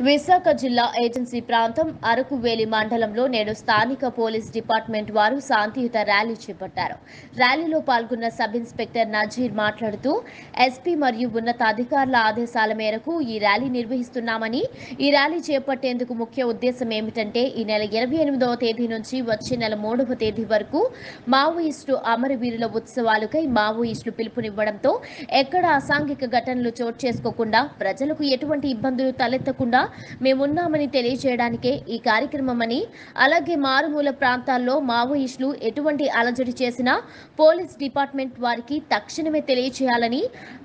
విశాఖ జిల్లా ఏజెన్సీ ప్రాంతం అరకువేలి మండలంలో నేడు స్థానిక పోలీస్ డిపార్ట్మెంట్ వారు శాంతియుత ర్యాలీ చేపట్టారు ర్యాలీలో పాల్గొన్న సబ్ ఇన్స్పెక్టర్ నజీర్ మాట్లాడుతూ ఎస్పీ మరియు ఉన్నతాధికారుల ఆదేశాల మేరకు ఈ ర్యాలీ నిర్వహిస్తున్నామని ఈ ర్యాలీ చేపట్టేందుకు ముఖ్య ఉద్దేశం ఏమిటంటే ఈ నెల ఇరవై ఎనిమిదవ తేదీ నుంచి వచ్చే నెల మూడవ తేదీ వరకు మావోయిస్టు అమరవీరుల ఉత్సవాలకై మావోయిస్టులు పిలుపునివ్వడంతో ఎక్కడ అసాంఘిక ఘటనలు చోటు చేసుకోకుండా ప్రజలకు ఎటువంటి ఇబ్బందులు తలెత్తకుండా మేమున్నామని తెలియజేయడానికే ఈ కార్యక్రమమని అలాగే మారుమూల ప్రాంతాల్లో మావోయిస్టులు ఎటువంటి అలజడి చేసినా పోలీస్ డిపార్ట్మెంట్ వారికి తక్షణమే తెలియజేయాలని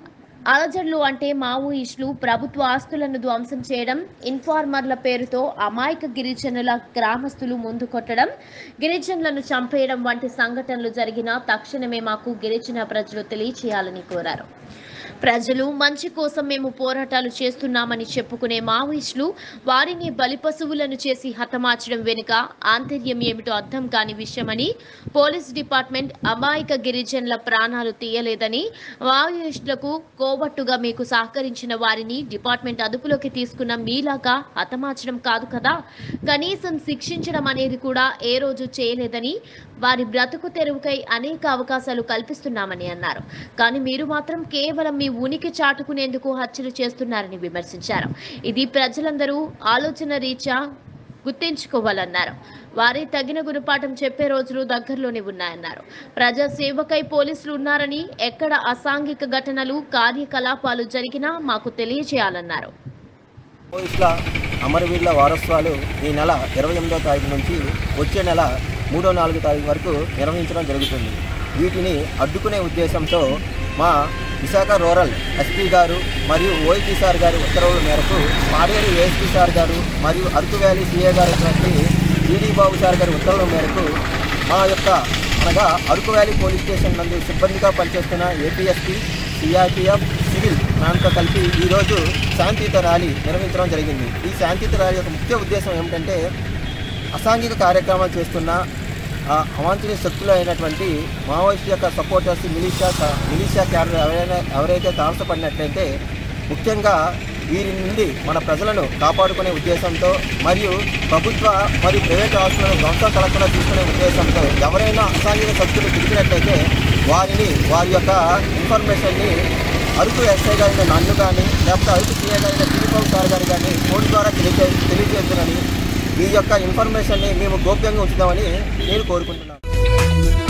అలజడులు అంటే మావోయిస్టులు ప్రభుత్వ ఆస్తులను ధ్వంసం చేయడం ఇన్ఫార్మర్ల పేరుతో అమాయక గిరిజనుల గ్రామస్తులు ముందు కొట్టడం గిరిజనులను చంపేయడం వంటి సంఘటనలు జరిగినా తక్షణమే మాకు గిరిజన ప్రజలు తెలియచేయాలని కోరారు ప్రజలు మంచి కోసం మేము పోరాటాలు చేస్తున్నామని చెప్పుకునే మావోయిస్టులు వారిని బలిపశువులను చేసి హతమార్చడం వెనుక ఆంతర్యం ఏమిటో అర్థం కాని విషయమని పోలీస్ డిపార్ట్మెంట్ అమాయక గిరిజనుల ప్రాణాలు తీయలేదని మావోయిస్టులకు కోబట్టుగా మీకు సహకరించిన వారిని డిపార్ట్మెంట్ అదుపులోకి తీసుకున్న మీలాగా హతమార్చడం కాదు కదా కనీసం శిక్షించడం అనేది కూడా ఏ రోజు చేయలేదని వారి బ్రతుకు తెరువుకై అనేక అవకాశాలు కల్పిస్తున్నామని అన్నారు కానీ మీరు మాత్రం కేవలం మీ ఉనికి చాటుకునేందుకు హత్యలు చేస్తున్నారని విమర్శించారు ఇది ప్రజలందరూ ఆలోచన రీత్యా గుర్తించుకోవాలన్నారు వారి తగిన గుణపాఠం చెప్పే రోజులు దగ్గరలోనే ఉన్నాయన్నారు ప్రజా సేవకై పోలీసులు ఉన్నారని ఎక్కడ అసాంఘిక ఘటనలు కార్యకలాపాలు జరిగినా మాకు తెలియజేయాలన్నారు పోలీసుల అమరవీరుల వారోత్సవాలు ఈ నెల ఇరవై ఎనిమిదో తారీఖు నుంచి వచ్చే నెల మూడో నాలుగు తారీఖు వరకు నిర్వహించడం జరుగుతుంది వీటిని అడ్డుకునే ఉద్దేశంతో మా విశాఖ రూరల్ ఎస్పీ గారు మరియు ఓఐపీ సార్ గారి ఉత్తర్వుల మేరకు పాడేరు ఏఎస్పీ సార్ గారు మరియు అరకు వ్యాలీ సీఏ గారు అయినటువంటి ఈడీ బాబు సార్ గారి ఉత్తర్వుల మేరకు మా యొక్క అనగా అరకు వ్యాలీ పోలీస్ స్టేషన్ నందు సిబ్బందిగా పనిచేస్తున్న ఏపీఎస్పీ సిఆర్పిఎఫ్ సివిల్ దాంతో కలిపి ఈరోజు శాంతియుత ర్యాలీ నిర్వహించడం జరిగింది ఈ శాంతియుత ర్యాలీ యొక్క ముఖ్య ఉద్దేశం ఏమిటంటే అసాంఘిక కార్యక్రమాలు చేస్తున్న ఆ, అవాంఛనీయ శక్తులు అయినటువంటి మావోయిస్ట్ యొక్క సపోర్టర్స్ మిలిషియా మిలిషియా క్యాడర్ ఎవరైనా ఎవరైతే తామసపడినట్లయితే ముఖ్యంగా వీరి నుండి మన ప్రజలను కాపాడుకునే ఉద్దేశంతో మరియు ప్రభుత్వ మరియు ప్రైవేట్ ఆస్తులను ధ్వంసం కలగకుండా చూసుకునే ఉద్దేశంతో ఎవరైనా అసాంఘిక శక్తులు తిరిగినట్లయితే వారిని వారి యొక్క ఇన్ఫర్మేషన్ని అరకు ఎస్ఐ గారిన నన్ను కానీ లేకపోతే అరకు సీఏ గారిన టీబాబు సార్ గారు కానీ ఫోన్ ద్వారా తెలియజే తెలియజేద్దునని మీ యొక్క ఇన్ఫర్మేషన్ని మేము గోప్యంగా ఉంచుదామని నేను కోరుకుంటున్నాను